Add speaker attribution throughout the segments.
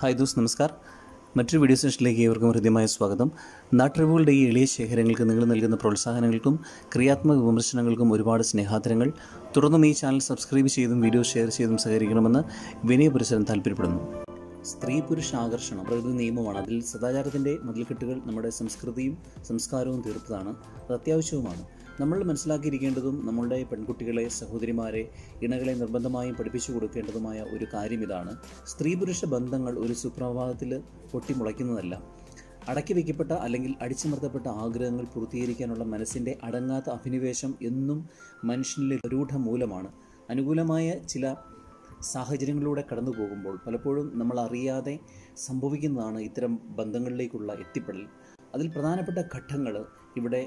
Speaker 1: hi those നമസ്കാർ മറ്റൊരു video സെഷനിലേക്ക് ഏവർക്കും ഹൃദ്യമായ സ്വാഗതം നാട്ടറിവുകളുടെ ഈ എളിയ ശേഖരങ്ങൾക്ക് നിങ്ങൾ നൽകുന്ന പ്രോത്സാഹനങ്ങൾക്കും ക്രിയാത്മക വിമർശനങ്ങൾക്കും ഒരുപാട് സ്നേഹാദരങ്ങൾ തുടർന്നും ഈ ചാനൽ സബ്സ്ക്രൈബ് ചെയ്തും വീഡിയോ ഷെയർ ചെയ്തും സഹകരിക്കണമെന്ന് വിനയപുരസരം താല്പര്യപ്പെടുന്നു സ്ത്രീ പുരുഷ ആകർഷണം പ്രകൃതി നിയമമാണ് അതിൽ സദാചാരത്തിൻ്റെ മതിൽക്കെട്ടുകൾ നമ്മുടെ സംസ്കൃതിയും സംസ്കാരവും തീർത്തതാണ് അത് അത്യാവശ്യവുമാണ് നമ്മൾ മനസ്സിലാക്കിയിരിക്കേണ്ടതും നമ്മളുടെ പെൺകുട്ടികളെ സഹോദരിമാരെ ഇണകളെ നിർബന്ധമായും പഠിപ്പിച്ചു കൊടുക്കേണ്ടതുമായ ഒരു കാര്യം ഇതാണ് സ്ത്രീ പുരുഷ ബന്ധങ്ങൾ ഒരു സുപ്രഭാതത്തിൽ പൊട്ടിമുളയ്ക്കുന്നതല്ല അടക്കി വയ്ക്കപ്പെട്ട അല്ലെങ്കിൽ അടിച്ചമർത്തപ്പെട്ട ആഗ്രഹങ്ങൾ പൂർത്തീകരിക്കാനുള്ള മനസ്സിൻ്റെ അടങ്ങാത്ത അഭിനിവേശം എന്നും മനുഷ്യനിലെ രൂഢമൂലമാണ് അനുകൂലമായ ചില സാഹചര്യങ്ങളിലൂടെ കടന്നു പോകുമ്പോൾ പലപ്പോഴും നമ്മൾ അറിയാതെ സംഭവിക്കുന്നതാണ് ഇത്തരം ബന്ധങ്ങളിലേക്കുള്ള എത്തിപ്പെടൽ അതിൽ പ്രധാനപ്പെട്ട ഘട്ടങ്ങൾ ഇവിടെ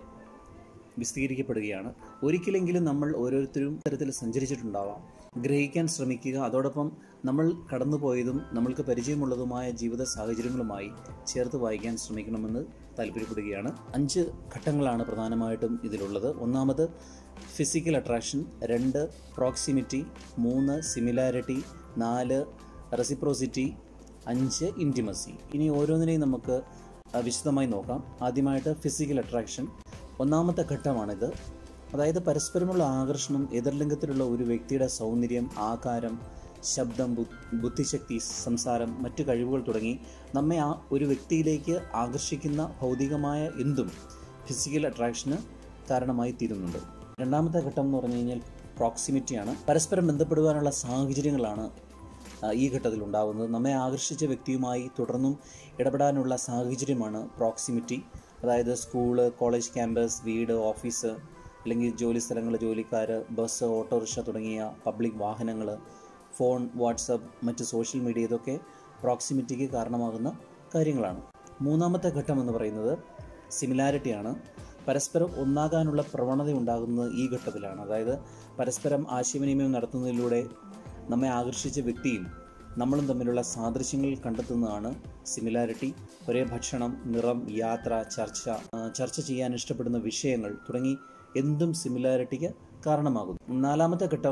Speaker 1: വിശദീകരിക്കപ്പെടുകയാണ് ഒരിക്കലെങ്കിലും നമ്മൾ ഓരോരുത്തരും തരത്തിൽ സഞ്ചരിച്ചിട്ടുണ്ടാവാം ഗ്രഹിക്കാൻ ശ്രമിക്കുക അതോടൊപ്പം നമ്മൾ കടന്നുപോയതും നമ്മൾക്ക് പരിചയമുള്ളതുമായ ജീവിത സാഹചര്യങ്ങളുമായി ചേർത്ത് വായിക്കാൻ ശ്രമിക്കണമെന്ന് താല്പര്യപ്പെടുകയാണ് അഞ്ച് ഘട്ടങ്ങളാണ് പ്രധാനമായിട്ടും ഇതിലുള്ളത് ഒന്നാമത് ഫിസിക്കൽ അട്രാക്ഷൻ രണ്ട് പ്രോക്സിമിറ്റി മൂന്ന് സിമിലാരിറ്റി നാല് റെസിപ്രോസിറ്റി അഞ്ച് ഇൻറ്റിമസി ഇനി ഓരോന്നിനെയും നമുക്ക് ആ, വിശദമായി നോക്കാം ആദ്യമായിട്ട് ഫിസിക്കൽ അട്രാക്ഷൻ ഒന്നാമത്തെ ഘട്ടമാണിത് അതായത് പരസ്പരമുള്ള ആകർഷണം എതിർലിംഗത്തിലുള്ള ഒരു വ്യക്തിയുടെ സൗന്ദര്യം ആകാരം ശബ്ദം ബു- ബുദ്ധിശക്തി സംസാരം മറ്റു കഴിവുകൾ തുടങ്ങി നമ്മെ ആ ഒരു വ്യക്തിയിലേക്ക് ആകർഷിക്കുന്ന ഭൗതികമായ എന്തും ഫിസിക്കൽ അട്രാക്ഷന് കാരണമായി തീരുന്നുണ്ട് രണ്ടാമത്തെ ഘട്ടം എന്ന് പറഞ്ഞു കഴിഞ്ഞാൽ പ്രോക്സിമിറ്റിയാണ് പരസ്പരം ബന്ധപ്പെടുവാനുള്ള സാഹചര്യങ്ങളാണ് ആ, ഈ ഘട്ടത്തിൽ ഉണ്ടാകുന്നത് നമ്മെ ആകർഷിച്ച വ്യക്തിയുമായി തുടർന്നും ഇടപെടാനുള്ള സാഹചര്യമാണ് പ്രോക്സിമിറ്റി അതായത് സ്കൂള് കോളേജ് ക്യാമ്പസ് വീട് ഓഫീസ് അല്ലെങ്കിൽ ജോലി സ്ഥലങ്ങൾ ജോലിക്കാർ ബസ് ഓട്ടോറിക്ഷ തുടങ്ങിയ പബ്ലിക് വാഹനങ്ങൾ ഫോൺ വാട്സപ്പ് മറ്റ് സോഷ്യൽ മീഡിയ ഇതൊക്കെ പ്രോക്സിമിറ്റിക്ക് കാരണമാകുന്ന കാര്യങ്ങളാണ് മൂന്നാമത്തെ ഘട്ടം എന്ന് പറയുന്നത് സിമിലാരിറ്റിയാണ് പരസ്പരം ഒന്നാകാനുള്ള പ്രവണത ഉണ്ടാകുന്നത് ഈ ഘട്ടത്തിലാണ് അതായത് പരസ്പരം ആശയവിനിമയം നടത്തുന്നതിലൂടെ നമ്മെ ആകർഷിച്ച വ്യക്തിയും നമ്മളും തമ്മിലുള്ള സാദൃശ്യങ്ങൾ കണ്ടെത്തുന്നതാണ് സിമിലാരിറ്റി ഒരേ ഭക്ഷണം നിറം യാത്ര ചർച്ച ആ, ചർച്ച ചെയ്യാൻ ഇഷ്ടപ്പെടുന്ന വിഷയങ്ങൾ തുടങ്ങി എന്തും സിമിലാരിറ്റിക്ക് കാരണമാകുന്നു നാലാമത്തെ ഘട്ടം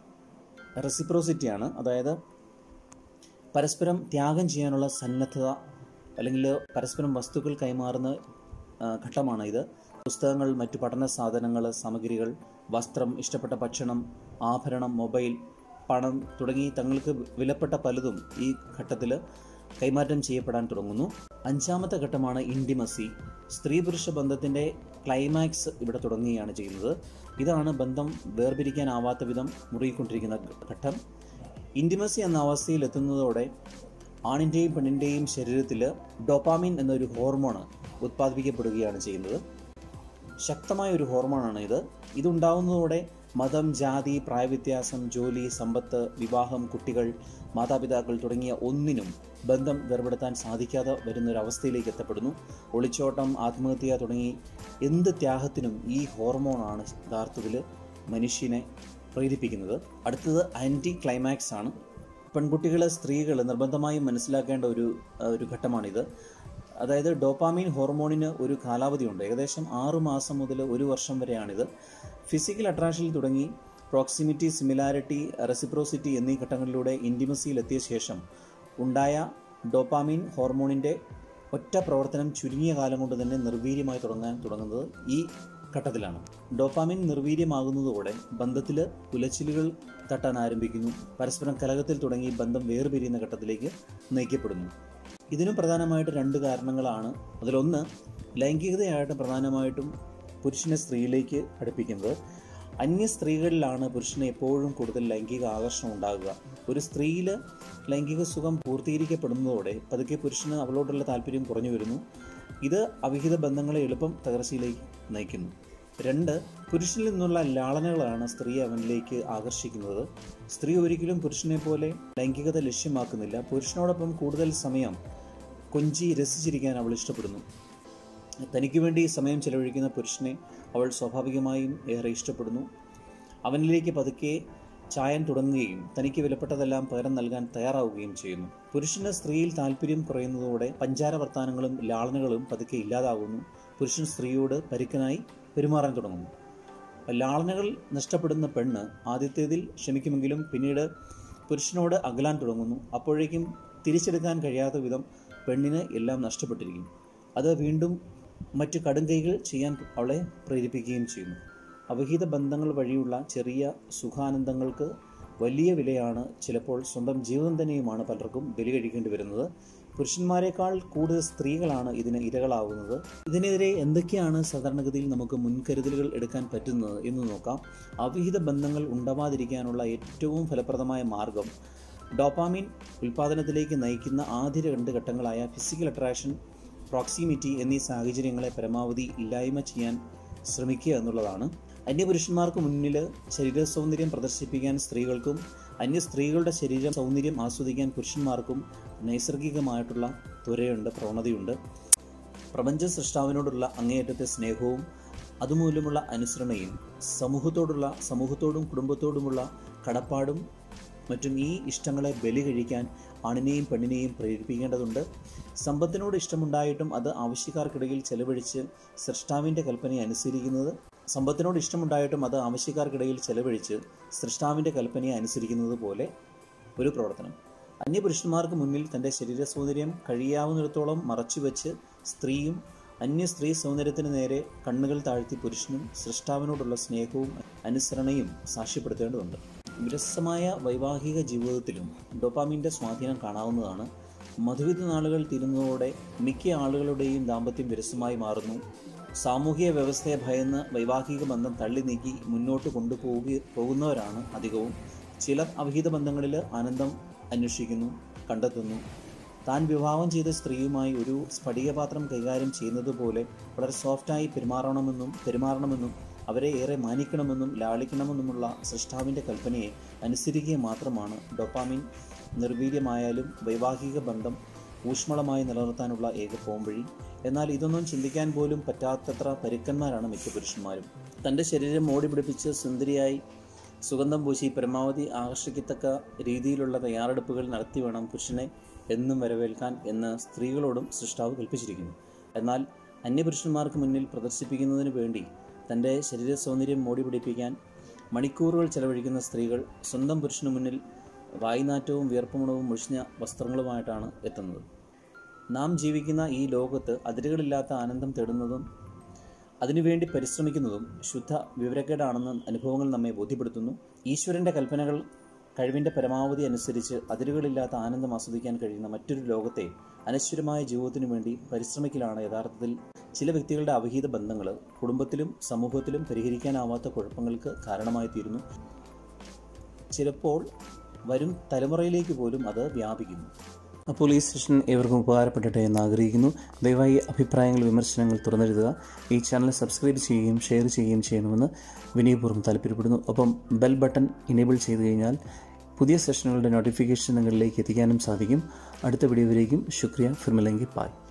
Speaker 1: റെസിപ്രോസിറ്റിയാണ് അതായത് പരസ്പരം ത്യാഗം ചെയ്യാനുള്ള സന്നദ്ധത അല്ലെങ്കിൽ പരസ്പരം വസ്തുക്കൾ കൈമാറുന്ന ആ, ഘട്ടമാണ് ഇത് പുസ്തകങ്ങൾ മറ്റു പഠന സാധനങ്ങൾ സാമഗ്രികൾ വസ്ത്രം ഇഷ്ടപ്പെട്ട ഭക്ഷണം ആഭരണം മൊബൈൽ പണം തുടങ്ങി തങ്ങൾക്ക് വിലപ്പെട്ട പലതും ഈ ഘട്ടത്തിൽ കൈമാറ്റം ചെയ്യപ്പെടാൻ തുടങ്ങുന്നു അഞ്ചാമത്തെ ഘട്ടമാണ് ഇൻറ്റിമസി സ്ത്രീ പുരുഷ ബന്ധത്തിൻ്റെ ക്ലൈമാക്സ് ഇവിടെ തുടങ്ങുകയാണ് ചെയ്യുന്നത് ഇതാണ് ബന്ധം വേർപിരിക്കാനാവാത്ത വിധം മുറുകിക്കൊണ്ടിരിക്കുന്ന ഘട്ടം ഇൻറ്റിമസി എന്ന അവസ്ഥയിൽ എത്തുന്നതോടെ ആണിൻ്റെയും പെണ്ണിൻ്റെയും ശരീരത്തിൽ ഡോപ്പാമിൻ എന്നൊരു ഹോർമോൺ ഉത്പാദിപ്പിക്കപ്പെടുകയാണ് ചെയ്യുന്നത് ശക്തമായ ഒരു ഹോർമോണാണ് ഇത് ഇതുണ്ടാവുന്നതോടെ മതം ജാതി പ്രായവ്യത്യാസം ജോലി സമ്പത്ത് വിവാഹം കുട്ടികൾ മാതാപിതാക്കൾ തുടങ്ങിയ ഒന്നിനും ബന്ധം വേർപെടുത്താൻ സാധിക്കാതെ വരുന്നൊരവസ്ഥയിലേക്ക് എത്തപ്പെടുന്നു ഒളിച്ചോട്ടം ആത്മഹത്യ തുടങ്ങി എന്ത് ത്യാഗത്തിനും ഈ ഹോർമോണാണ് യഥാർത്ഥത്തിൽ മനുഷ്യനെ പ്രേരിപ്പിക്കുന്നത് അടുത്തത് ആൻറ്റി ക്ലൈമാക്സ് ആണ് പെൺകുട്ടികൾ സ്ത്രീകൾ നിർബന്ധമായും മനസ്സിലാക്കേണ്ട ഒരു ആ, ഒരു ഘട്ടമാണിത് അതായത് ഡോപ്പാമീൻ ഹോർമോണിന് ഒരു കാലാവധിയുണ്ട് ഏകദേശം ആറു മാസം മുതൽ ഒരു വർഷം വരെയാണിത് ഫിസിക്കൽ അട്രാക്ഷനിൽ തുടങ്ങി പ്രോക്സിമിറ്റി സിമിലാരിറ്റി റെസിപ്രോസിറ്റി എന്നീ ഘട്ടങ്ങളിലൂടെ ഇൻറ്റിമസിയിലെത്തിയ ശേഷം ഉണ്ടായ ഡോപ്പാമീൻ ഹോർമോണിൻ്റെ ഒറ്റ പ്രവർത്തനം ചുരുങ്ങിയ കാലം കൊണ്ട് തന്നെ നിർവീര്യമായി തുടങ്ങാൻ തുടങ്ങുന്നത് ഈ ഘട്ടത്തിലാണ് ഡോപ്പാമിൻ നിർവീര്യമാകുന്നതോടെ ബന്ധത്തിൽ ഉലച്ചിലുകൾ തട്ടാൻ ആരംഭിക്കുന്നു പരസ്പരം കലഹത്തിൽ തുടങ്ങി ബന്ധം വേർപിരിയുന്ന ഘട്ടത്തിലേക്ക് നയിക്കപ്പെടുന്നു ഇതിനും പ്രധാനമായിട്ട് രണ്ട് കാരണങ്ങളാണ് അതിലൊന്ന് ലൈംഗികതയായിട്ട് പ്രധാനമായിട്ടും പുരുഷനെ സ്ത്രീയിലേക്ക് അടുപ്പിക്കുന്നത് അന്യ സ്ത്രീകളിലാണ് പുരുഷന് എപ്പോഴും കൂടുതൽ ലൈംഗിക ആകർഷണം ഉണ്ടാകുക ഒരു സ്ത്രീയിൽ ലൈംഗിക സുഖം പൂർത്തീകരിക്കപ്പെടുന്നതോടെ പതുക്കെ പുരുഷന് അവളോടുള്ള താല്പര്യം കുറഞ്ഞു വരുന്നു ഇത് അവിഹിത ബന്ധങ്ങളെ എളുപ്പം തകർച്ചയിലേക്ക് നയിക്കുന്നു രണ്ട് പുരുഷനിൽ നിന്നുള്ള ലാളനകളാണ് സ്ത്രീ അവനിലേക്ക് ആകർഷിക്കുന്നത് സ്ത്രീ ഒരിക്കലും പുരുഷനെ പോലെ ലൈംഗികത ലക്ഷ്യമാക്കുന്നില്ല പുരുഷനോടൊപ്പം കൂടുതൽ സമയം കൊഞ്ചി രസിച്ചിരിക്കാൻ അവൾ ഇഷ്ടപ്പെടുന്നു തനിക്ക് വേണ്ടി സമയം ചെലവഴിക്കുന്ന പുരുഷനെ അവൾ സ്വാഭാവികമായും ഏറെ ഇഷ്ടപ്പെടുന്നു അവനിലേക്ക് പതുക്കെ ചായാൻ തുടങ്ങുകയും തനിക്ക് വിലപ്പെട്ടതെല്ലാം പകരം നൽകാൻ തയ്യാറാവുകയും ചെയ്യുന്നു പുരുഷന് സ്ത്രീയിൽ താല്പര്യം കുറയുന്നതോടെ പഞ്ചാര വർത്താനങ്ങളും ലാളനകളും പതുക്കെ ഇല്ലാതാകുന്നു പുരുഷൻ സ്ത്രീയോട് പരുക്കനായി പെരുമാറാൻ തുടങ്ങുന്നു ലാളനകൾ നഷ്ടപ്പെടുന്ന പെണ്ണ് ആദ്യത്തേതിൽ ക്ഷമിക്കുമെങ്കിലും പിന്നീട് പുരുഷനോട് അകലാൻ തുടങ്ങുന്നു അപ്പോഴേക്കും തിരിച്ചെടുക്കാൻ കഴിയാത്ത വിധം പെണ്ണിന് എല്ലാം നഷ്ടപ്പെട്ടിരിക്കും അത് വീണ്ടും മറ്റു കടുംകൈകൾ ചെയ്യാൻ അവളെ പ്രേരിപ്പിക്കുകയും ചെയ്യുന്നു അവിഹിത ബന്ധങ്ങൾ വഴിയുള്ള ചെറിയ സുഖാനന്ദങ്ങൾക്ക് വലിയ വിലയാണ് ചിലപ്പോൾ സ്വന്തം ജീവിതം തന്നെയുമാണ് പലർക്കും ബലി കഴിക്കേണ്ടി വരുന്നത് പുരുഷന്മാരെക്കാൾ കൂടുതൽ സ്ത്രീകളാണ് ഇതിന് ഇരകളാവുന്നത് ഇതിനെതിരെ എന്തൊക്കെയാണ് സാധാരണഗതിയിൽ നമുക്ക് മുൻകരുതലുകൾ എടുക്കാൻ പറ്റുന്നത് എന്ന് നോക്കാം അവിഹിത ബന്ധങ്ങൾ ഉണ്ടാവാതിരിക്കാനുള്ള ഏറ്റവും ഫലപ്രദമായ മാർഗം ഡോപ്പാമിൻ ഉൽപ്പാദനത്തിലേക്ക് നയിക്കുന്ന ആദ്യ രണ്ട് ഘട്ടങ്ങളായ ഫിസിക്കൽ അട്രാക്ഷൻ പ്രോക്സിമിറ്റി എന്നീ സാഹചര്യങ്ങളെ പരമാവധി ഇല്ലായ്മ ചെയ്യാൻ ശ്രമിക്കുക എന്നുള്ളതാണ് അന്യപുരുഷന്മാർക്ക് മുന്നിൽ ശരീര സൗന്ദര്യം പ്രദർശിപ്പിക്കാൻ സ്ത്രീകൾക്കും അന്യ സ്ത്രീകളുടെ ശരീര സൗന്ദര്യം ആസ്വദിക്കാൻ പുരുഷന്മാർക്കും നൈസർഗികമായിട്ടുള്ള ത്വരയുണ്ട് പ്രവണതയുണ്ട് പ്രപഞ്ച സൃഷ്ടാവിനോടുള്ള അങ്ങേയറ്റത്തെ സ്നേഹവും അതുമൂലമുള്ള അനുസരണയും സമൂഹത്തോടുള്ള സമൂഹത്തോടും കുടുംബത്തോടുമുള്ള കടപ്പാടും മറ്റും ഈ ഇഷ്ടങ്ങളെ ബലി കഴിക്കാൻ ആണിനെയും പെണ്ണിനെയും പ്രേരിപ്പിക്കേണ്ടതുണ്ട് സമ്പത്തിനോട് ഇഷ്ടമുണ്ടായിട്ടും അത് ആവശ്യക്കാർക്കിടയിൽ ചെലവഴിച്ച് സൃഷ്ടാവിൻ്റെ കൽപ്പനയെ അനുസരിക്കുന്നത് സമ്പത്തിനോട് ഇഷ്ടമുണ്ടായിട്ടും അത് ആവശ്യക്കാർക്കിടയിൽ ചെലവഴിച്ച് സൃഷ്ടാവിൻ്റെ കൽപ്പനയെ അനുസരിക്കുന്നത് പോലെ ഒരു പ്രവർത്തനം അന്യപുരുഷന്മാർക്ക് മുന്നിൽ തൻ്റെ ശരീര സൗന്ദര്യം കഴിയാവുന്നിടത്തോളം മറച്ചുവെച്ച് സ്ത്രീയും അന്യ സ്ത്രീ സൗന്ദര്യത്തിന് നേരെ കണ്ണുകൾ താഴ്ത്തി പുരുഷനും സൃഷ്ടാവിനോടുള്ള സ്നേഹവും അനുസരണയും സാക്ഷ്യപ്പെടുത്തേണ്ടതുണ്ട് വിരസമായ വൈവാഹിക ജീവിതത്തിലും ഡോപ്പാമിൻ്റെ സ്വാധീനം കാണാവുന്നതാണ് മധുവിധ നാളുകൾ തീരുന്നതോടെ മിക്ക ആളുകളുടെയും ദാമ്പത്യം വിരസമായി മാറുന്നു സാമൂഹിക വ്യവസ്ഥയെ ഭയന്ന് വൈവാഹിക ബന്ധം തള്ളി നീക്കി മുന്നോട്ട് കൊണ്ടുപോകുക പോകുന്നവരാണ് അധികവും ചിലർ അവിഹിത ബന്ധങ്ങളിൽ ആനന്ദം അന്വേഷിക്കുന്നു കണ്ടെത്തുന്നു താൻ വിവാഹം ചെയ്ത സ്ത്രീയുമായി ഒരു സ്ഫടികപാത്രം കൈകാര്യം ചെയ്യുന്നത് പോലെ വളരെ സോഫ്റ്റായി പെരുമാറണമെന്നും പെരുമാറണമെന്നും അവരെ ഏറെ മാനിക്കണമെന്നും ലാളിക്കണമെന്നുമുള്ള സൃഷ്ടാവിൻ്റെ കൽപ്പനയെ അനുസരിക്കുക മാത്രമാണ് ഡൊപ്പാമിൻ നിർവീര്യമായാലും വൈവാഹിക ബന്ധം ഊഷ്മളമായി നിലനിർത്താനുള്ള ഏക പോംവഴി എന്നാൽ ഇതൊന്നും ചിന്തിക്കാൻ പോലും പറ്റാത്തത്ര പരുക്കന്മാരാണ് മിക്ക പുരുഷന്മാരും തൻ്റെ ശരീരം ഓടി പിടിപ്പിച്ച് സുന്ദരിയായി സുഗന്ധം പൂശി പരമാവധി ആകർഷിക്കത്തക്ക രീതിയിലുള്ള തയ്യാറെടുപ്പുകൾ നടത്തി വേണം പുരുഷനെ എന്നും വരവേൽക്കാൻ എന്ന് സ്ത്രീകളോടും സൃഷ്ടാവ് കൽപ്പിച്ചിരിക്കുന്നു എന്നാൽ അന്യപുരുഷന്മാർക്ക് മുന്നിൽ പ്രദർശിപ്പിക്കുന്നതിന് വേണ്ടി തൻ്റെ ശരീര സൗന്ദര്യം മോടി പിടിപ്പിക്കാൻ മണിക്കൂറുകൾ ചെലവഴിക്കുന്ന സ്ത്രീകൾ സ്വന്തം പുരുഷന് മുന്നിൽ വായുനാറ്റവും വിയർപ്പുമണവും മുഷിഞ്ഞ വസ്ത്രങ്ങളുമായിട്ടാണ് എത്തുന്നത് നാം ജീവിക്കുന്ന ഈ ലോകത്ത് അതിരുകളില്ലാത്ത ആനന്ദം തേടുന്നതും അതിനുവേണ്ടി പരിശ്രമിക്കുന്നതും ശുദ്ധ വിവരക്കേടാണെന്ന് അനുഭവങ്ങൾ നമ്മെ ബോധ്യപ്പെടുത്തുന്നു ഈശ്വരൻ്റെ കൽപ്പനകൾ കഴിവിൻ്റെ പരമാവധി അനുസരിച്ച് അതിരുകളില്ലാത്ത ആനന്ദം ആസ്വദിക്കാൻ കഴിയുന്ന മറ്റൊരു ലോകത്തെ അനശ്വരമായ ജീവിതത്തിനു വേണ്ടി പരിശ്രമിക്കലാണ് യഥാർത്ഥത്തിൽ ചില വ്യക്തികളുടെ അവിഹിത ബന്ധങ്ങൾ കുടുംബത്തിലും സമൂഹത്തിലും പരിഹരിക്കാനാവാത്ത കുഴപ്പങ്ങൾക്ക് കാരണമായി തീരുന്നു ചിലപ്പോൾ വരും തലമുറയിലേക്ക് പോലും അത് വ്യാപിക്കുന്നു അപ്പോൾ ഈ സെഷൻ ഏവർക്കും ഉപകാരപ്പെടട്ടെ എന്ന് ആഗ്രഹിക്കുന്നു ദയവായി അഭിപ്രായങ്ങൾ വിമർശനങ്ങൾ തുറന്നെഴുതുക ഈ ചാനൽ സബ്സ്ക്രൈബ് ചെയ്യുകയും ഷെയർ ചെയ്യുകയും ചെയ്യണമെന്ന് വിനയപൂർവ്വം താല്പര്യപ്പെടുന്നു ഒപ്പം ബെൽ ബട്ടൺ ഇനേബിൾ ചെയ്തു കഴിഞ്ഞാൽ പുതിയ സെഷനുകളുടെ നോട്ടിഫിക്കേഷൻ നിങ്ങളിലേക്ക് എത്തിക്കാനും സാധിക്കും അടുത്ത വീഡിയോയിലേക്കും ശുക്രിയ ഫിർമിലെങ്കി പായ്